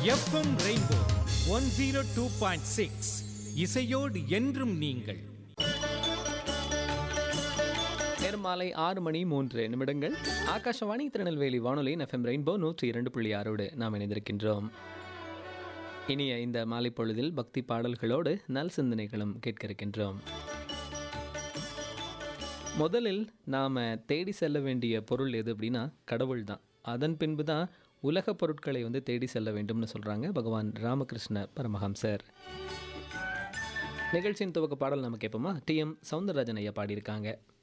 FM rainbow one zero two point six இசையோடு என்றும் நீங்கள் நேரம் மாலை ஆறு மணி மூன்று நிமிடங்கள் ஆகாஷவாணி திருநெல்வேலி வானொலியின் எஃப்எம் ரெயின்போ நூற்றி இரண்டு புள்ளி ஆறோடு நாம் இணைந்திருக்கின்றோம் இனிய இந்த மாலை பொழுதில் பக்தி பாடல்களோடு நல் சிந்தனைகளும் கேட்க இருக்கின்றோம் முதலில் நாம் தேடி செல்ல வேண்டிய பொருள் எது அப்படின்னா கடவுள் தான் அதன் பின்பு தான் உலக பொருட்களை வந்து தேடி செல்ல வேண்டும்னு சொல்கிறாங்க பகவான் ராமகிருஷ்ண பரமஹம்சர் நிகழ்ச்சியின் துவக்க பாடல் நம்ம கேட்போமா டி எம் சவுந்தரராஜன் ஐயா பாடியிருக்காங்க